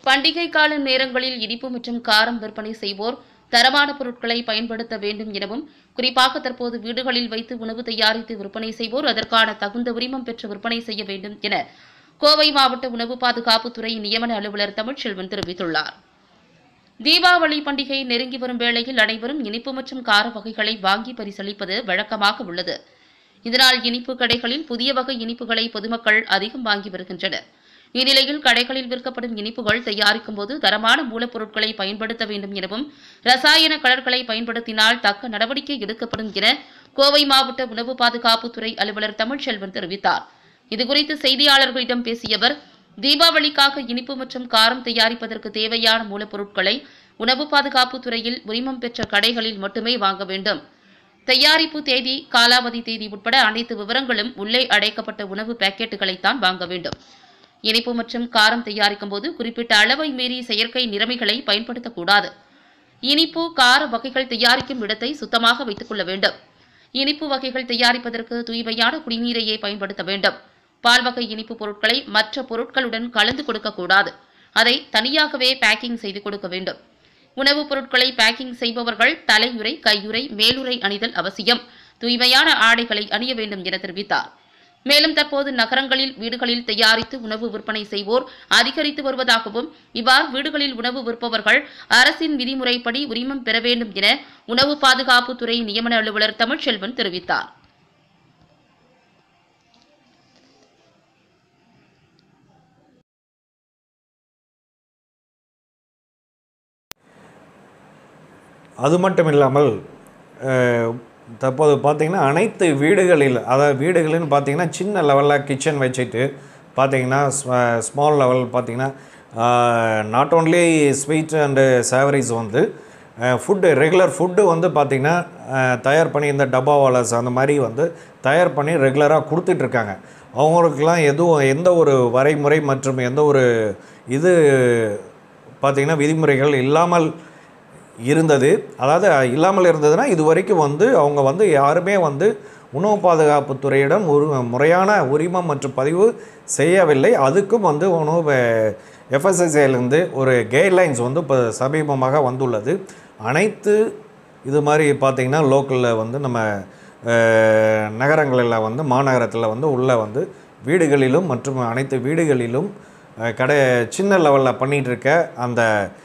பண்டிகை கால நேரங்களில் இனிப்பு மற்றும் காரம் விற்பனை செய்வோர் தரமான பொருட்களை பயன்படுத்த வேண்டும் எனவும் குறிப்பாக தற்போது வீடுகளில் வைத்து உணவு தயாரித்து விற்பனை செய்வோர் அதற்கான தகுந்த உரிமம் பெற்று விற்பனை செய்ய வேண்டும் என கோவை மாவட்ட உணவு பாதுகாப்புத்துறை நியமன அலுவலர் தமிழ்ச்செல்வன் தெரிவித்துள்ளார் தீபாவளி பண்டிகை நெருங்கி வரும் வேளையில் அனைவரும் இனிப்பு மற்றும் கார வகைகளை வாங்கி பரிசளிப்பது வழக்கமாக உள்ளது இதனால் இனிப்பு கடைகளில் புதிய வகை இனிப்புகளை பொதுமக்கள் அதிகம் வாங்கி வருகின்றனர் இந்நிலையில் கடைகளில் விற்கப்படும் இனிப்புகள் தயாரிக்கும் போது தரமான மூலப்பொருட்களை பயன்படுத்த வேண்டும் எனவும் ரசாயன கலர்களை பயன்படுத்தினால் தக்க நடவடிக்கை எடுக்கப்படும் என கோவை மாவட்ட உணவு பாதுகாப்புத்துறை அலுவலர் தமிழ்ச்செல்வன் தெரிவித்தார் இதுகுறித்து செய்தியாளர்களிடம் பேசிய அவர் தீபாவளிக்காக இனிப்பு மற்றும் காரம் தயாரிப்பதற்கு தேவையான மூலப்பொருட்களை உணவு பாதுகாப்பு துறையில் உரிமம் பெற்ற கடைகளில் மட்டுமே வாங்க வேண்டும் தயாரிப்பு தேதி காலாவதி தேதி உட்பட அனைத்து விவரங்களும் உள்ளே அடைக்கப்பட்ட உணவு பாக்கெட்டுகளைத்தான் வாங்க வேண்டும் இனிப்பு மற்றும் காரம் தயாரிக்கும் போது குறிப்பிட்ட அளவை மீறி செயற்கை நிறமிகளை பயன்படுத்தக்கூடாது இனிப்பு கார வகைகள் தயாரிக்கும் இடத்தை சுத்தமாக வைத்துக் கொள்ள வேண்டும் இனிப்பு வகைகள் தயாரிப்பதற்கு தூய்மையான குடிநீரையே பயன்படுத்த வேண்டும் பால் வகை இனிப்பு பொருட்களை மற்ற பொருட்களுடன் கலந்து கொடுக்கக்கூடாது அதை தனியாகவே பேக்கிங் செய்து கொடுக்க வேண்டும் உணவுப் பொருட்களை பேக்கிங் செய்பவர்கள் தலையுறை கையுறை மேலுறை அணிதல் அவசியம் தூய்மையான ஆடைகளை அணிய வேண்டும் என தெரிவித்தார் மேலும் தற்போது நகரங்களில் வீடுகளில் தயாரித்து உணவு விற்பனை செய்வோர் அதிகரித்து வருவதாகவும் இவ்வாறு வீடுகளில் உணவு விற்பவர்கள் அரசின் விதிமுறைப்படி உரிமம் பெற வேண்டும் என உணவு பாதுகாப்புத்துறை நியமன அலுவலர் தமிழ்ச்செல்வன் தெரிவித்தார் அது மட்டும் இல்லாமல் அஹ், தற்போது பார்த்திங்கன்னா அனைத்து வீடுகளில் அதாவது வீடுகளில்னு பார்த்தீங்கன்னா சின்ன லெவலில் கிச்சன் வச்சுட்டு பார்த்தீங்கன்னா ஸ்மால் லெவல் பார்த்தீங்கன்னா not only sweet and savouries வந்து ஃபுட்டு ரெகுலர் ஃபுட்டு வந்து பார்த்திங்கன்னா அஹ், தயார் பண்ணி இந்த டப்பா வாலர்ஸ் அந்த மாதிரி வந்து தயார் பண்ணி ரெகுலராக கொடுத்துட்ருக்காங்க அவங்களுக்கெல்லாம் எதுவும் எந்த ஒரு வரைமுறை மற்றும் எந்த ஒரு இது பார்த்திங்கன்னா விதிமுறைகள் இல்லாமல் இருந்தது அதாவது இல்லாமல் இருந்ததுன்னா இது வரைக்கும் வந்து அவங்க வந்து யாருமே வந்து உணவு பாதுகாப்புத் துறையிடம் ஒரு முறையான உரிமம் மற்றும் பதிவு செய்யவில்லை அதுக்கும் வந்து உணவு எஃப்எஸ்எஸ்ஐலேருந்து ஒரு கைட்லைன்ஸ் வந்து இப்போ சமீபமாக வந்துள்ளது அனைத்து இது மாதிரி பார்த்திங்கன்னா லோக்கலில் வந்து நம்ம அஹ், நகரங்களில் வந்து மாநகரத்தில் வந்து உள்ள வந்து வீடுகளிலும் மற்றும் அனைத்து வீடுகளிலும் அஹ், கடை சின்ன லெவலில் பண்ணிகிட்டு இருக்க அந்த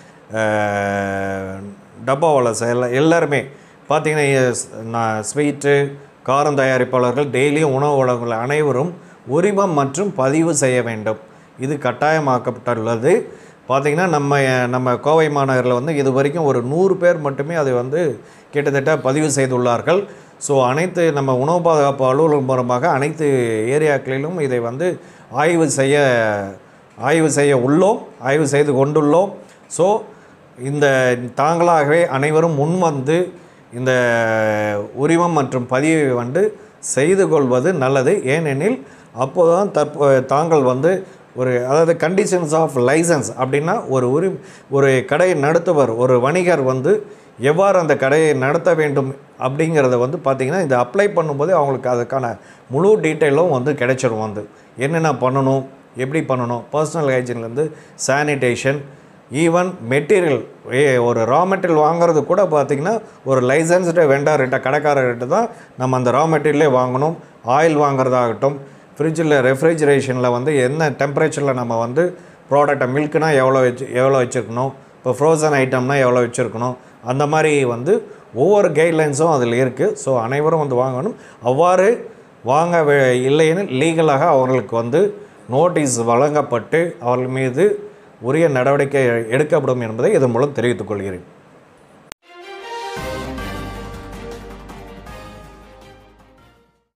டப்பாவில் எல்லா எல்லாருமே பார்த்தீங்கன்னா எஸ், நான் ஸ்வீட்டு காரம் தயாரிப்பாளர்கள் டெய்லியும் உணவு வழங்கல் அனைவரும் உரிமம் மற்றும் பதிவு செய்ய வேண்டும் இது கட்டாயமாக்கப்பட்டுள்ளது பார்த்திங்கன்னா நம்ம நம்ம கோவை மாநகரில் வந்து இது வரைக்கும் ஒரு நூறு பேர் மட்டுமே அதை வந்து கிட்டத்தட்ட பதிவு செய்துள்ளார்கள் ஸோ அனைத்து நம்ம உணவு பாதுகாப்பு அலுவலகம் மூலமாக அனைத்து ஏரியாக்களிலும் இதை வந்து ஆய்வு செய்ய ஆய்வு செய்ய உள்ளோம் ஆய்வு செய்து கொண்டுள்ளோம் ஸோ இந்த தாங்களாகவே அனைவரும் முன்வந்து இந்த உரிமம் மற்றும் பதிவை வந்து செய்து கொள்வது நல்லது ஏனெனில் அப்போதான் தற்போ தாங்கள் வந்து ஒரு அதாவது கண்டிஷன்ஸ் ஆஃப் லைசன்ஸ் அப்படின்னா ஒரு உரி ஒரு கடை நடத்துவர் ஒரு வணிகர் வந்து எவ்வாறு அந்த கடையை நடத்த வேண்டும் அப்படிங்கிறத வந்து பார்த்திங்கன்னா இதை அப்ளை பண்ணும்போது அவங்களுக்கு அதுக்கான முழு டீட்டெயிலும் வந்து கிடைச்சிரும் வந்து என்னென்ன பண்ணணும் எப்படி பண்ணணும் பர்சனல் ஹைஜீன்லேருந்து சானிடேஷன் ஈவன் மெட்டீரியல் ஏ ஒரு ரா மெட்டீரியல் வாங்குறது கூட பார்த்திங்கன்னா ஒரு லைசன்ஸ்டு வெண்டார்கிட்ட கடைக்காரர்கிட்ட தான் நம்ம அந்த ரா மெட்டீரியலே வாங்கணும் ஆயில் வாங்குறதாகட்டும் ஃப்ரிட்ஜில் ரெஃப்ரிஜரேஷனில் வந்து என்ன டெம்பரேச்சரில் நம்ம வந்து ப்ராடக்டை மில்க்னா எவ்வளோ வச்சு எவ்வளோ வச்சுருக்கணும் இப்போ ஃப்ரோசன் ஐட்டம்னா எவ்வளோ வச்சுருக்கணும் அந்த மாதிரி வந்து ஒவ்வொரு கைட்லைன்ஸும் அதில் இருக்குது ஸோ அனைவரும் வந்து வாங்கணும் அவ்வாறு வாங்க வே- இல்லைன்னு லீகலாக அவர்களுக்கு வந்து நோட்டீஸ் வழங்கப்பட்டு அவர்கள் மீது உரிய நடவடிக்கை எடுக்கப்படும் என்பதை இதன் மூலம் தெரிவித்துக் கொள்கிறேன்